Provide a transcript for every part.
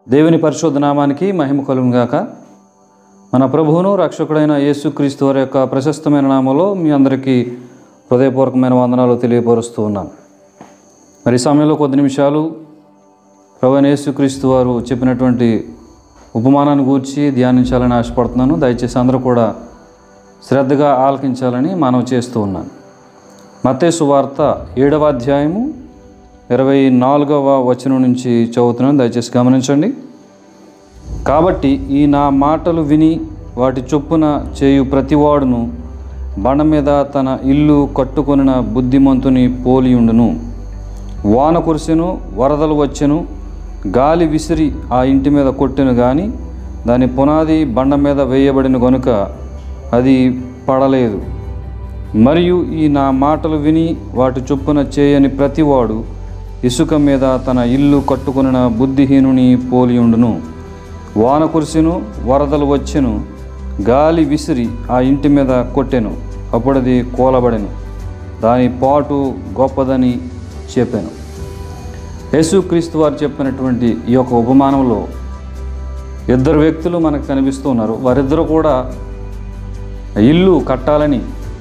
దేవుని పరిశుద్ధ నామానికి మహిమ కలుగును గాక మన ప్రభువును రక్షకుడైన యేసుక్రీస్తు వారి యొక్క ప్రశస్తమైన నామంలో మీ అందరికీ హృదయపూర్వకమైన వందనాలు తెలియపరుస్తూ ఉన్నాను మరి ఈ సమయంలో కొద్ది నిమిషాలు ప్రభు అయిన యేసుక్రీస్తు వారు చెప్పినటువంటి ఉపమానాన్ని గూర్చి ధ్యానించాలని ఆశపడుతున్నాను దయచేసి అందరూ కూడా శ్రద్ధగా ఆలకించాలని మనవి చేస్తూ ఉన్నాను మత్తేసు వార్త ఏడవ అధ్యాయము ఇరవై నాలుగవ వచనం నుంచి చదువుతున్నాను దయచేసి గమనించండి కాబట్టి ఈ నా మాటలు విని వాటి చొప్పున చేయు ప్రతివాడును బండ మీద తన ఇల్లు కట్టుకొనిన బుద్ధిమంతుని పోలియుండును వాన కురిసెను వరదలు వచ్చెను గాలి విసిరి ఆ ఇంటి మీద కొట్టెను గాని దాని పునాది బండ మీద వేయబడిన గనుక అది పడలేదు మరియు ఈ నా మాటలు విని వాటి చొప్పున చేయని ప్రతివాడు ఇసుక మీద తన ఇల్లు కట్టుకొనిన బుద్ధిహీనుని పోలియుండును వాన కురిసెను వరదలు వచ్చెను గాలి విసిరి ఆ ఇంటి మీద కొట్టెను అప్పుడది కూలబడెను దాని పాటు గొప్పదని చెప్పాను యేసుక్రీస్తు వారు చెప్పినటువంటి ఈ యొక్క ఉపమానంలో ఇద్దరు వ్యక్తులు మనకు కనిపిస్తూ ఉన్నారు వారిద్దరూ కూడా ఇల్లు కట్టాలని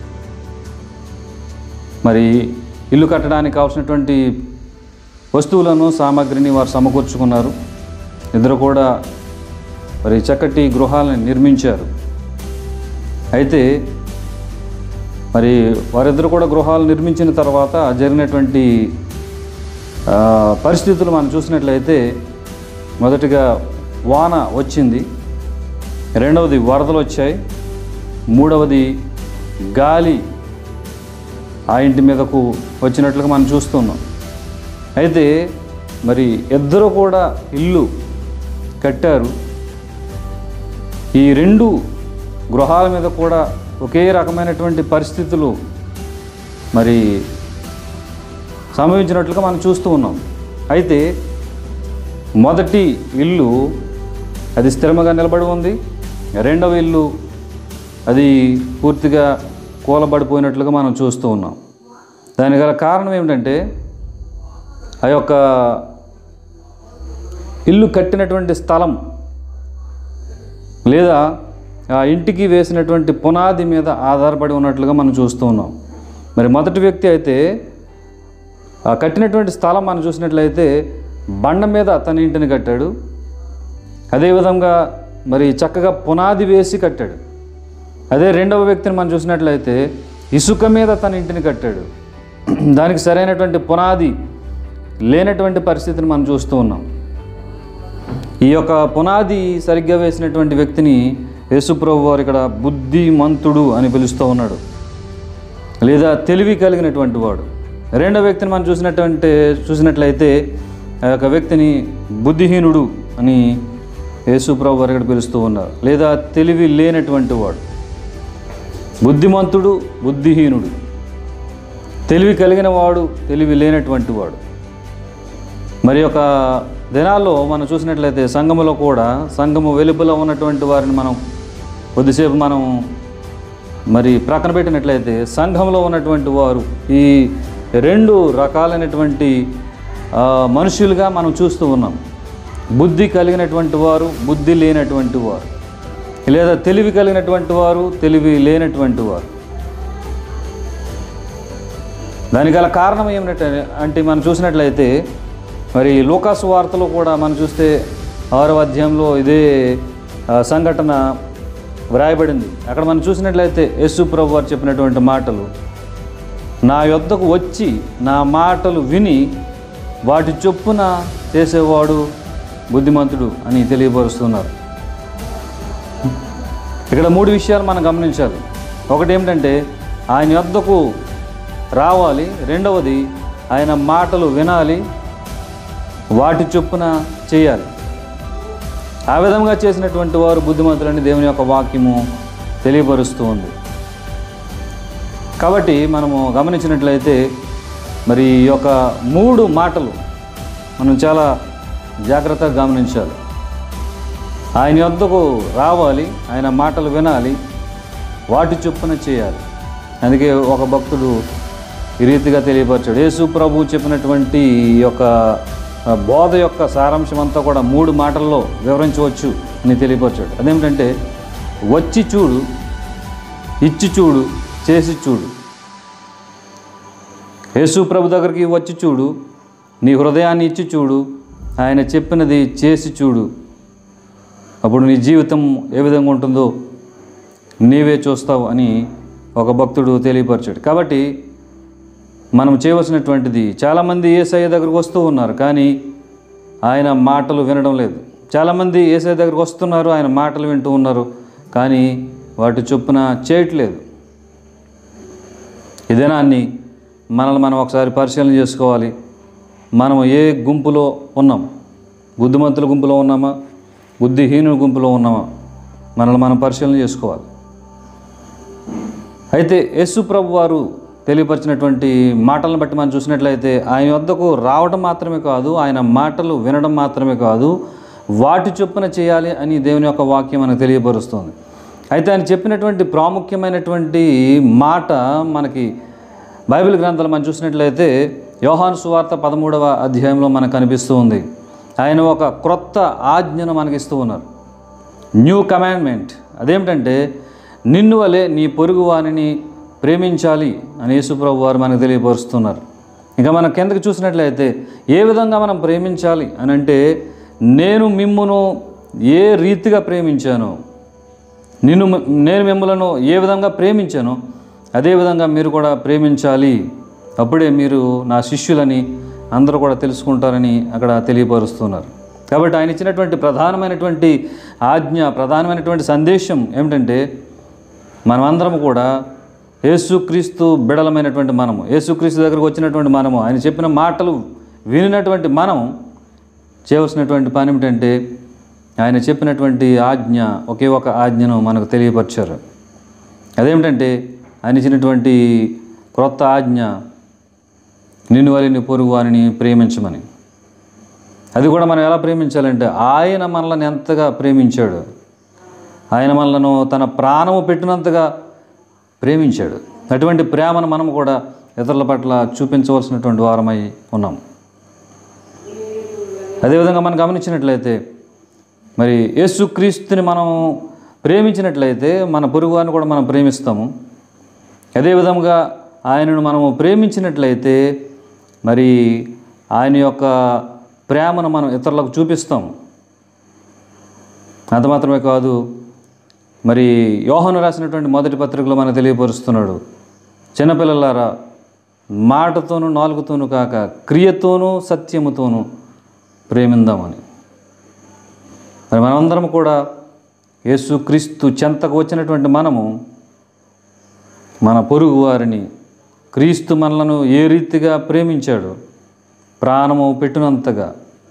మరి ఇల్లు కట్టడానికి కావాల్సినటువంటి వస్తువులను సామాగ్రిని వారు సమకూర్చుకున్నారు ఇద్దరు కూడా మరి చక్కటి గృహాలను నిర్మించారు అయితే మరి వారిద్దరు కూడా గృహాలు నిర్మించిన తర్వాత జరిగినటువంటి ఆ, పరిస్థితులు మనం చూసినట్లయితే మొదటిగా వాన వచ్చింది రెండవది వరదలు వచ్చాయి మూడవది గాలి ఆ ఇంటి మీదకు వచ్చినట్లుగా మనం చూస్తున్నాం అయితే మరి ఇద్దరు కూడా ఇల్లు కట్టారు ఈ రెండు గృహాల మీద కూడా ఒకే రకమైనటువంటి పరిస్థితులు మరి సంభవించినట్లుగా మనం చూస్తూ ఉన్నాం అయితే మొదటి ఇల్లు అది స్థిరంగా నిలబడి ఉంది రెండవ ఇల్లు అది పూర్తిగా కూలబడిపోయినట్లుగా మనం చూస్తూ ఉన్నాం దానికి గల కారణం ఏమిటంటే ఆ యొక్క ఇల్లు కట్టినటువంటి స్థలం లేదా ఆ ఇంటికి వేసినటువంటి పునాది మీద ఆధారపడి ఉన్నట్లుగా మనం చూస్తూ ఉన్నాం మరి మొదటి వ్యక్తి అయితే ఆ కట్టినటువంటి స్థలం మనం చూసినట్లయితే బండ మీద తన ఇంటిని కట్టాడు అదేవిధంగా మరి చక్కగా పునాది వేసి కట్టాడు అదే రెండవ వ్యక్తిని మనం చూసినట్లయితే ఇసుక మీద తన ఇంటిని కట్టాడు దానికి సరైనటువంటి పునాది లేనటువంటి పరిస్థితిని మనం చూస్తూ ఉన్నాం ఈ యొక్క పునాది సరిగ్గా వేసినటువంటి వ్యక్తిని యేసుప్రభు వారు ఇక్కడ బుద్ధిమంతుడు అని పిలుస్తూ ఉన్నాడు లేదా తెలివి కలిగినటువంటి వాడు రెండో వ్యక్తిని మనం చూసినటువంటి చూసినట్లయితే ఆ యొక్క వ్యక్తిని బుద్ధిహీనుడు అని యేసుప్రభు వారు ఇక్కడ పిలుస్తూ ఉన్నారు లేదా తెలివి లేనటువంటి వాడు బుద్ధిమంతుడు బుద్ధిహీనుడు తెలివి కలిగిన వాడు తెలివి లేనటువంటి వాడు మరి ఒక దినాల్లో మనం చూసినట్లయితే సంఘములో కూడా సంఘము వెలుపల ఉన్నటువంటి వారిని మనం కొద్దిసేపు మనం మరి ప్రక్కన పెట్టినట్లయితే సంఘంలో ఉన్నటువంటి వారు ఈ రెండు రకాలైనటువంటి ఆ, మనుషులుగా మనం చూస్తూ ఉన్నాం బుద్ధి కలిగినటువంటి వారు బుద్ధి లేనటువంటి వారు లేదా తెలివి కలిగినటువంటి వారు తెలివి లేనటువంటి వారు దానికి గల కారణం ఏమిటంటే అంటే మనం చూసినట్లయితే మరి లోకాసు వార్తలో కూడా మనం చూస్తే ఆరవ అధ్యాయంలో ఇదే ఆ, సంఘటన వ్రాయబడింది అక్కడ మనం చూసినట్లయితే యేసు ప్రభు వారు చెప్పినటువంటి మాటలు నా యొద్దకు వచ్చి నా మాటలు విని వాటి చొప్పున చేసేవాడు బుద్ధిమంతుడు అని తెలియపరుస్తున్నారు ఇక్కడ మూడు విషయాలు మనం గమనించాలి ఒకటి ఏమిటంటే ఆయన యొద్దకు రావాలి రెండవది ఆయన మాటలు వినాలి వాటి చొప్పున చేయాలి ఆ విధంగా చేసినటువంటి వారు బుద్ధిమంతులని దేవుని యొక్క వాక్యము తెలియపరుస్తూ ఉంది కాబట్టి మనము గమనించినట్లయితే మరి ఈ యొక్క మూడు మాటలు మనం చాలా జాగ్రత్తగా గమనించాలి ఆయన యొద్దకు రావాలి ఆయన మాటలు వినాలి వాటి చొప్పున చేయాలి అందుకే ఒక భక్తుడు ఈ రీతిగా తెలియపరచాడు యేసు ప్రభు చెప్పినటువంటి ఈ యొక్క ఆ బోధ యొక్క సారాంశం అంతా కూడా మూడు మాటల్లో వివరించవచ్చు అని తెలియపరచాడు అదేమిటంటే వచ్చి చూడు ఇచ్చి చూడు చేసి చూడు యేసు ప్రభు దగ్గరికి వచ్చి చూడు నీ హృదయాన్ని ఇచ్చి చూడు ఆయన చెప్పినది చేసి చూడు అప్పుడు నీ జీవితం ఏ విధంగా ఉంటుందో నీవే చూస్తావు అని ఒక భక్తుడు తెలియపరిచాడు కాబట్టి మనం చేయవలసినటువంటిది చాలామంది ఏసయ్య దగ్గరకు వస్తూ ఉన్నారు కానీ ఆయన మాటలు వినడం లేదు చాలామంది ఏసయ్య దగ్గరకు వస్తున్నారు ఆయన మాటలు వింటూ ఉన్నారు కానీ వాటి చొప్పున చేయట్లేదు ఈ దినాన్ని మనల్ని మనం ఒకసారి పరిశీలన చేసుకోవాలి మనం ఏ గుంపులో ఉన్నాం బుద్ధిమంతుల గుంపులో ఉన్నామా బుద్ధిహీనుల గుంపులో ఉన్నామా మనల్ని మనం పరిశీలన చేసుకోవాలి అయితే యేసు ప్రభు వారు తెలియపరిచినటువంటి మాటలను బట్టి మనం చూసినట్లయితే ఆయన వద్దకు రావడం మాత్రమే కాదు ఆయన మాటలు వినడం మాత్రమే కాదు వాటి చొప్పున చేయాలి అని దేవుని యొక్క వాక్యం మనకు తెలియపరుస్తుంది అయితే ఆయన చెప్పినటువంటి ప్రాముఖ్యమైనటువంటి మాట మనకి బైబిల్ గ్రంథాలు మనం చూసినట్లయితే యోహాను సువార్త పదమూడవ అధ్యాయంలో మనకు కనిపిస్తూ ఉంది ఆయన ఒక క్రొత్త ఆజ్ఞను మనకి ఇస్తూ ఉన్నారు న్యూ కమాండ్మెంట్ అదేమిటంటే నిన్ను వలె నీ పొరుగు వారిని ప్రేమించాలి అని యేసుప్రభు వారు మనకు తెలియపరుస్తున్నారు ఇంకా మనం కిందకి చూసినట్లయితే ఏ విధంగా మనం ప్రేమించాలి అని అంటే నేను మిమ్మును ఏ రీతిగా ప్రేమించాను నిన్ను నేను మిమ్మలను ఏ విధంగా ప్రేమించానో అదేవిధంగా మీరు కూడా ప్రేమించాలి అప్పుడే మీరు నా శిష్యులని అందరూ కూడా తెలుసుకుంటారని అక్కడ తెలియపరుస్తున్నారు కాబట్టి ఆయన ఇచ్చినటువంటి ప్రధానమైనటువంటి ఆజ్ఞ ప్రధానమైనటువంటి సందేశం ఏమిటంటే మనమందరం కూడా యేసుక్రీస్తు బిడలమైనటువంటి మనము యేసుక్రీస్తు దగ్గరకు వచ్చినటువంటి మనము ఆయన చెప్పిన మాటలు వినినటువంటి మనం చేయవలసినటువంటి పని ఏమిటంటే ఆయన చెప్పినటువంటి ఆజ్ఞ ఒకే ఒక ఆజ్ఞను మనకు తెలియపరిచారు అదేమిటంటే ఆయన ఇచ్చినటువంటి క్రొత్త ఆజ్ఞ నిన్ను వలిని పొరుగు వారిని ప్రేమించమని అది కూడా మనం ఎలా ప్రేమించాలంటే ఆయన మనల్ని ఎంతగా ప్రేమించాడు ఆయన మనలను తన ప్రాణము పెట్టినంతగా ప్రేమించాడు అటువంటి ప్రేమను మనం కూడా ఇతరుల పట్ల చూపించవలసినటువంటి వారమై ఉన్నాం అదేవిధంగా మనం గమనించినట్లయితే మరి యేసుక్రీస్తుని మనం ప్రేమించినట్లయితే మన పొరుగువారిని కూడా మనం ప్రేమిస్తాము అదేవిధంగా ఆయనను మనము ప్రేమించినట్లయితే మరి ఆయన యొక్క ప్రేమను మనం ఇతరులకు చూపిస్తాము అంత మాత్రమే కాదు మరి యోహను రాసినటువంటి మొదటి పత్రికలో మనకు తెలియపరుస్తున్నాడు చిన్నపిల్లలారా మాటతోనూ నాలుగుతోనూ కాక క్రియతోనూ సత్యముతోనూ ప్రేమిందామని మరి మనమందరం కూడా యేసుక్రీస్తు చెంతకు వచ్చినటువంటి మనము మన పొరుగు వారిని క్రీస్తు మనలను ఏ రీతిగా ప్రేమించాడు ప్రాణము పెట్టినంతగా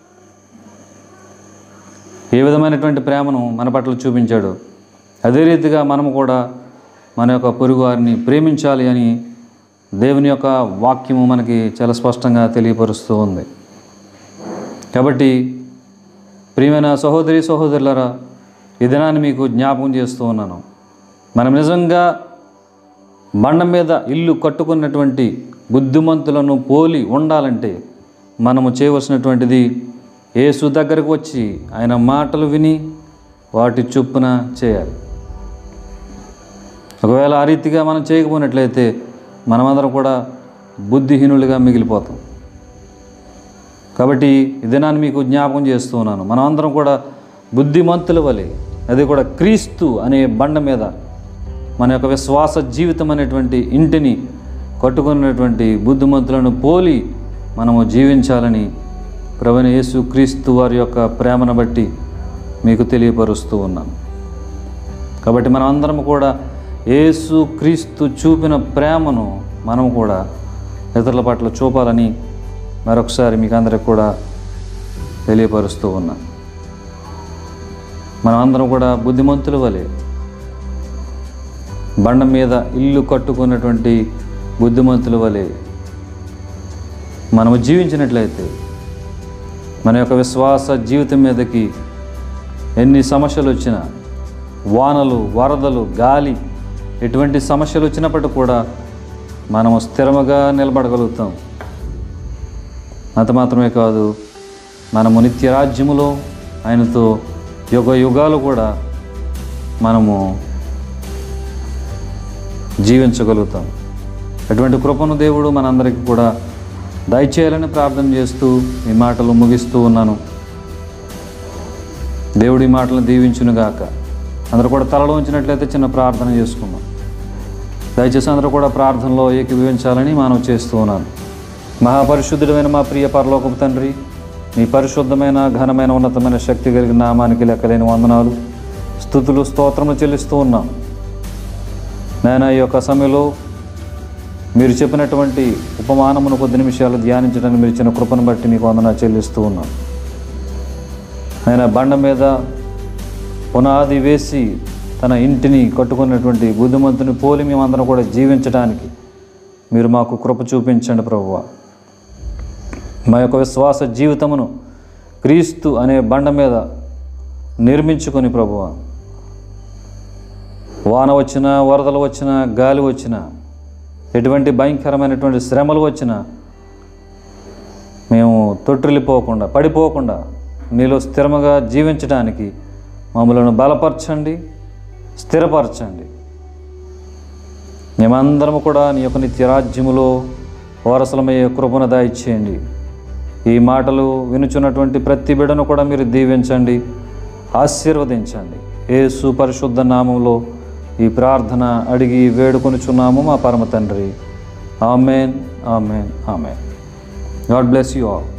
ఏ విధమైనటువంటి ప్రేమను మన పట్ల చూపించాడు అదే రీతిగా మనము కూడా మన యొక్క పొరుగు వారిని ప్రేమించాలి అని దేవుని యొక్క వాక్యము మనకి చాలా స్పష్టంగా తెలియపరుస్తూ ఉంది కాబట్టి ప్రియమైన సహోదరి సహోదరులరా ఈ దినాన్ని మీకు జ్ఞాపకం చేస్తూ ఉన్నాను మనం నిజంగా బండ మీద ఇల్లు కట్టుకున్నటువంటి బుద్ధిమంతులను పోలి ఉండాలంటే మనము చేయవలసినటువంటిది యేసు దగ్గరకు వచ్చి ఆయన మాటలు విని వాటి చొప్పున చేయాలి ఒకవేళ ఆ రీతిగా మనం చేయకపోయినట్లయితే మనమందరం కూడా బుద్ధిహీనులుగా మిగిలిపోతాం కాబట్టి ఈ దినాన్ని మీకు జ్ఞాపకం చేస్తూ ఉన్నాను మనమందరం కూడా బుద్ధిమంతుల వలె అది కూడా క్రీస్తు అనే బండ మీద మన యొక్క విశ్వాస జీవితం అనేటువంటి ఇంటిని కట్టుకున్నటువంటి బుద్ధిమంతులను పోలి మనము జీవించాలని ప్రవణ యేసు క్రీస్తు వారి యొక్క ప్రేమను బట్టి మీకు తెలియపరుస్తూ ఉన్నాను కాబట్టి మనం అందరం కూడా యేసు క్రీస్తు చూపిన ప్రేమను మనం కూడా ఇతరుల పట్ల చూపాలని మరొకసారి మీకు అందరికి కూడా తెలియపరుస్తూ ఉన్నాను మనం అందరం కూడా బుద్ధిమంతుల వలె బండ మీద ఇల్లు కట్టుకున్నటువంటి బుద్ధిమంతుల వలె మనము జీవించినట్లయితే మన యొక్క విశ్వాస జీవితం మీదకి ఎన్ని సమస్యలు వచ్చినా వానలు వరదలు గాలి ఎటువంటి సమస్యలు వచ్చినప్పటికీ కూడా మనము స్థిరముగా నిలబడగలుగుతాం అంత మాత్రమే కాదు మనము నిత్య రాజ్యములో ఆయనతో యుగ యుగాలు కూడా మనము జీవించగలుగుతాం అటువంటి కృపను దేవుడు మనందరికీ కూడా దయచేయాలని ప్రార్థన చేస్తూ ఈ మాటలు ముగిస్తూ ఉన్నాను దేవుడి మాటలను దీవించునుగాక అందరూ కూడా తలలో ఉంచినట్లయితే చిన్న ప్రార్థన చేసుకుందాం దయచేసి అందరూ కూడా ప్రార్థనలో ఏకీభవించాలని మనం చేస్తూ ఉన్నాను మహాపరిశుద్ధుడమైన మా ప్రియ పరలోకపు తండ్రి మీ పరిశుద్ధమైన ఘనమైన ఉన్నతమైన శక్తి కలిగిన నామానికి లెక్కలేని వందనాలు స్థుతులు స్తోత్రములు చెల్లిస్తూ ఉన్నాం నేను ఈ యొక్క సమయంలో మీరు చెప్పినటువంటి ఉపమానమును కొద్ది నిమిషాలు ధ్యానించడానికి మీరు ఇచ్చిన కృపను బట్టి మీకు వందన చెల్లిస్తూ ఉన్నాం ఆయన బండ మీద పునాది వేసి తన ఇంటిని కట్టుకున్నటువంటి బుద్ధిమంతుని పోలి మేమందరం కూడా జీవించడానికి మీరు మాకు కృప చూపించండి ప్రభువ మా యొక్క విశ్వాస జీవితమును క్రీస్తు అనే బండ మీద నిర్మించుకొని ప్రభువ వాన వచ్చినా వరదలు వచ్చినా గాలి వచ్చినా ఎటువంటి భయంకరమైనటువంటి శ్రమలు వచ్చినా మేము తొట్టిల్లిపోకుండా పడిపోకుండా మీలో స్థిరముగా జీవించడానికి మమ్మల్ని బలపరచండి స్థిరపరచండి మేమందరము కూడా నీ యొక్క నిత్యరాజ్యములో వారసులమయ్యే కృపను దాయిచ్చేయండి ఈ మాటలు వినుచున్నటువంటి ప్రతి బిడను కూడా మీరు దీవించండి ఆశీర్వదించండి యేసు పరిశుద్ధ నామంలో ఈ ప్రార్థన అడిగి వేడుకొనుచున్నాము మా పరమ తండ్రి amen amen amen God bless you all